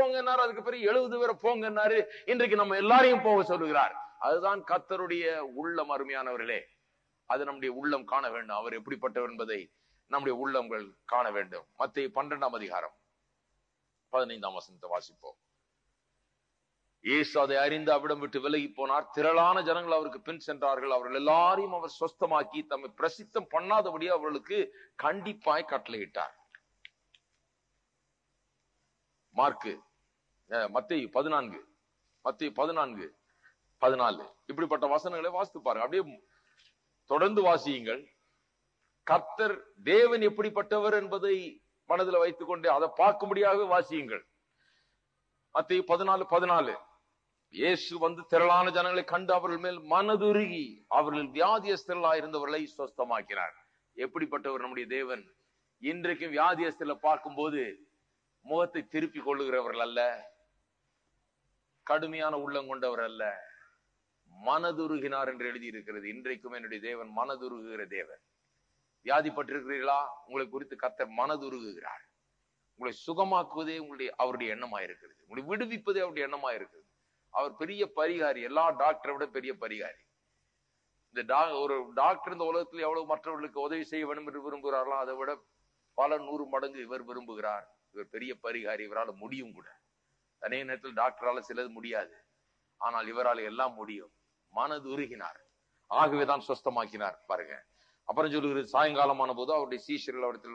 போங்கன்னாரு அதுக்கு பிறகு எழுபது பேரை போங்கன்னாரு இன்றைக்கு நம்ம எல்லாரையும் போக சொல்லுகிறார் அதுதான் கத்தருடைய உள்ளம் அருமையானவர்களே அது நம்முடைய உள்ளம் காண வேண்டும் அவர் எப்படிப்பட்டவர் என்பதை நம்முடைய உள்ளங்கள் காண வேண்டும் மத்திய பன்னிரெண்டாம் அதிகாரம் பதினைந்தாம் வசனத்தை வாசிப்போம் இயேசு அதை அறிந்து அவிடம் விட்டு விலகி போனார் திரளான ஜனங்கள் அவருக்கு பின் சென்றார்கள் அவர்கள் எல்லாரையும் அவர் சொஸ்தமாக்கி தம்மை பிரசித்தம் பண்ணாதபடி அவர்களுக்கு கண்டிப்பாய் கட்டளையிட்டார் மார்க்கு மத்திய பதினான்கு மத்திய பதினான்கு பதினாலு இப்படிப்பட்ட வசனங்களை வாசித்து பாருங்க அப்படியே தொடர்ந்து வாசியுங்கள் கர்த்தர் தேவன் எப்படிப்பட்டவர் என்பதை மனதில் வைத்துக் கொண்டு அதை பார்க்கும்படியாக வாசியுங்கள் மத்திய பதினாலு பதினாலு இயேசு வந்து திரளான ஜனங்களை கண்டு அவர்கள் மேல் மனதுருகி அவர்கள் வியாதியஸ்தர்களா இருந்தவர்களை சொஸ்தமாக்கினார் எப்படிப்பட்டவர் நம்முடைய தேவன் இன்றைக்கும் வியாதியஸ்தல பார்க்கும்போது முகத்தை திருப்பி கொள்ளுகிறவர்கள் அல்ல கடுமையான உள்ளம் கொண்டவர் அல்ல மனதுருகினார் என்று எழுதியிருக்கிறது இன்றைக்கும் என்னுடைய தேவன் மனதுருகுகிற தேவன் வியாதிப்பட்டிருக்கிறீர்களா உங்களை குறித்து கத்தர் மனதுருகுகிறார் உங்களை சுகமாக்குவதே உங்களுடைய அவருடைய எண்ணமா இருக்கிறது உங்களை விடுவிப்பதே அவருடைய எண்ணமா இருக்குது அவர் பெரிய பரிகாரி எல்லா டாக்டரை விட பெரிய பரிகாரி இந்த டா ஒரு டாக்டர் இந்த உலகத்தில் எவ்வளவு மற்றவர்களுக்கு உதவி செய்ய வேண்டும் என்று விரும்புகிறார்களோ அதை விட பல நூறு மடங்கு இவர் விரும்புகிறார் இவர் பெரிய பரிகாரி இவரால் முடியும் கூட அதே நேரத்தில் டாக்டரால சிலது முடியாது ஆனால் இவரால் எல்லாம் முடியும் மனது உருகினார் ஆகவேதான் சொஸ்தமாக்கினார் பாருங்க அப்புறம் சொல்லுகிறது சாயங்காலமான போது அவருடைய சீஷர்கள் அவரிடத்தில்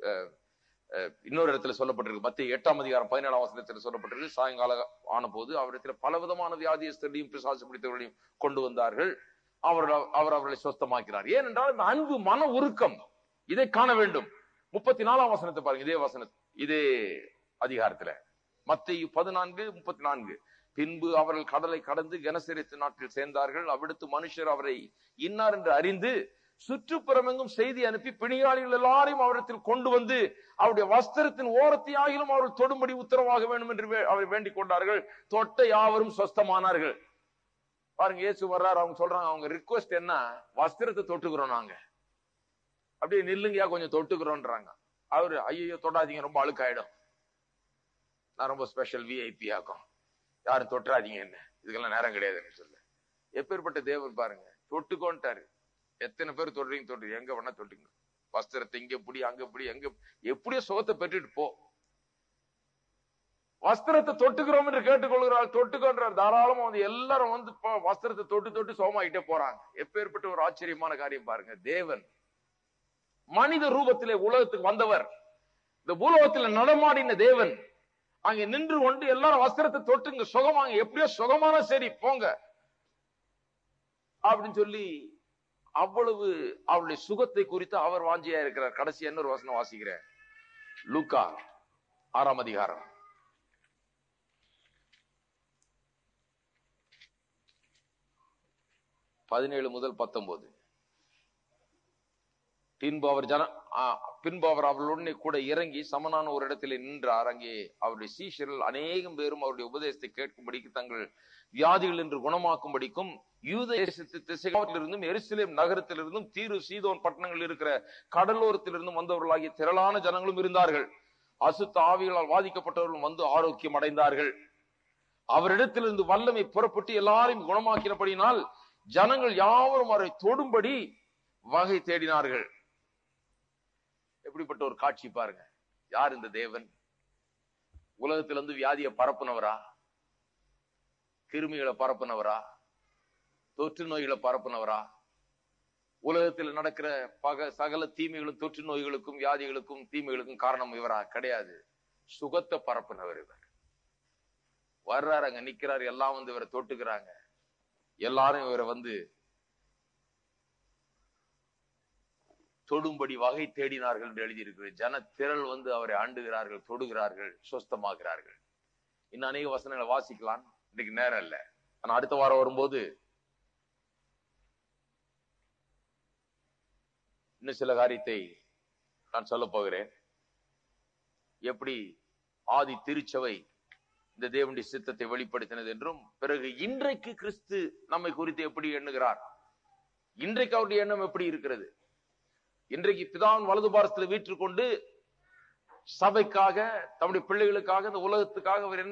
இன்னொரு இடத்துல சொல்லப்பட்டிருக்கு மத்திய எட்டாம் அதிகாரம் பதினேழாம் வசனத்தில் சொல்லப்பட்டிருக்கு சாயங்காலம் ஆன போது அவரிடத்தில் பல விதமான வியாதியஸ்தர்களையும் பிசாசு பிடித்தவர்களையும் கொண்டு வந்தார்கள் அவர் அவர் அவர்களை சொஸ்தமாக்கிறார் ஏனென்றால் இந்த அன்பு மன உருக்கம் இதை காண வேண்டும் முப்பத்தி நாலாம் வசனத்தை பாருங்க இதே வசன இதே அதிகாரத்துல மத்திய பதினான்கு முப்பத்தி நான்கு பின்பு அவர்கள் கடலை கடந்து கனசரித்து நாட்டில் சேர்ந்தார்கள் அவிடுத்து மனுஷர் அவரை இன்னார் என்று அறிந்து சுற்றுப்புறமெங்கும் செய்தி அனுப்பி பிணியாளிகள் எல்லாரையும் அவரிடத்தில் கொண்டு வந்து அவருடைய வஸ்திரத்தின் ஓரத்தை ஆகிலும் அவர்கள் தொடும்படி உத்தரவாக வேண்டும் என்று அவர் வேண்டிக் கொண்டார்கள் தொட்ட யாவரும் சொஸ்தமானார்கள் பாருங்க இயேசு வர்றாரு அவங்க சொல்றாங்க அவங்க ரிக்வஸ்ட் என்ன வஸ்திரத்தை தொட்டுக்கிறோம் நாங்க அப்படியே நில்லுங்கயா கொஞ்சம் தொட்டுக்கிறோன்றாங்க அவரு ஐயோ தொடாதீங்க ரொம்ப அழுக்காயிடும் நான் ரொம்ப ஸ்பெஷல் விஐபி ஆக்கும் யாரும் தொட்டுறாதீங்க என்ன இதுக்கெல்லாம் நேரம் கிடையாதுன்னு சொல்லு எப்பேற்பட்ட தேவன் பாருங்க தொட்டுக்கோன்ட்டாரு எத்தனை பேர் தொடுறீங்க தொடுறீங்க எங்க வேணா தொட்டுங்க வஸ்திரத்தை இங்க பிடி அங்க பிடி எங்க எப்படியோ சுகத்தை பெற்றுட்டு போ வஸ்திரத்தை தொட்டுக்கிறோம் என்று கேட்டுக்கொள்கிறாள் தொட்டுக்கொன்றார் தாராளமா வந்து எல்லாரும் வந்து வஸ்திரத்தை தொட்டு தொட்டு சோமாயிட்டே போறாங்க எப்பேற்பட்ட ஒரு ஆச்சரியமான காரியம் பாருங்க தேவன் மனித ரூபத்திலே உலகத்துக்கு வந்தவர் இந்த பூலோகத்தில் நடமாடின தேவன் அங்க நின்று கொண்டு எல்லாரும் வஸ்திரத்தை தொட்டுங்க சுகமாங்க எப்படியோ சுகமான சரி போங்க அப்படின்னு சொல்லி அவ்வளவு அவருடைய சுகத்தை குறித்து அவர் வாஞ்சியா இருக்கிறார் கடைசி என்ன ஒரு வசனம் வாசிக்கிறேன் லூக்கா ஆறாம் அதிகாரம் பதினேழு முதல் பத்தொன்பது பின்பு அவர் ஜன பின்பு அவர் அவர்களுடனே கூட இறங்கி சமனான ஒரு இடத்திலே நின்றார் அங்கே அவருடைய சீஷர்கள் அநேகம் பேரும் அவருடைய உபதேசத்தை கேட்கும்படிக்கு தங்கள் வியாதிகள் என்று குணமாக்கும்படிக்கும் யூத திசையிலிருந்தும் எருசலேம் நகரத்திலிருந்தும் தீரு சீதோன் பட்டணங்கள் இருக்கிற கடலோரத்திலிருந்தும் வந்தவர்களாகிய திரளான ஜனங்களும் இருந்தார்கள் அசுத்த ஆவிகளால் பாதிக்கப்பட்டவர்களும் வந்து ஆரோக்கியம் அடைந்தார்கள் அவரிடத்திலிருந்து வல்லமை புறப்பட்டு எல்லாரையும் குணமாக்கினபடினால் ஜனங்கள் யாவரும் அவரை தொடும்படி வகை தேடினார்கள் எப்படிப்பட்ட ஒரு காட்சி பாருங்க யார் இந்த தேவன் உலகத்திலிருந்து வியாதியை பரப்புனவரா கிருமிகளை பரப்புனவரா தொற்று நோய்களை பரப்புனவரா உலகத்தில் நடக்கிற பக சகல தீமைகளும் தொற்று நோய்களுக்கும் வியாதிகளுக்கும் தீமைகளுக்கும் காரணம் இவரா கிடையாது சுகத்தை பரப்புனவர் இவர் வர்றாரு அங்க நிக்கிறாரு எல்லாம் வந்து இவரை தொட்டுக்கிறாங்க எல்லாரும் இவரை வந்து தொடும்படி வகை தேடினார்கள் என்று எழுதியிருக்கிறது ஜன திரள் வந்து அவரை ஆண்டுகிறார்கள் தொடுகிறார்கள் சொஸ்தமாகிறார்கள் இன்னும் அநேக வசனங்களை வாசிக்கலாம் இன்னைக்கு நேரம் இல்ல ஆனா அடுத்த வாரம் வரும்போது இன்னும் சில காரியத்தை நான் சொல்ல போகிறேன் எப்படி ஆதி திருச்சபை இந்த தேவனுடைய சித்தத்தை வெளிப்படுத்தினது என்றும் பிறகு இன்றைக்கு கிறிஸ்து நம்மை குறித்து எப்படி எண்ணுகிறார் இன்றைக்கு அவருடைய எண்ணம் எப்படி இருக்கிறது இன்றைக்கு பிதாவின் வலது பாரத்தில் வீற்றுக்கொண்டு சபைக்காக தம்முடைய பிள்ளைகளுக்காக இந்த உலகத்துக்காக அவர் என்ன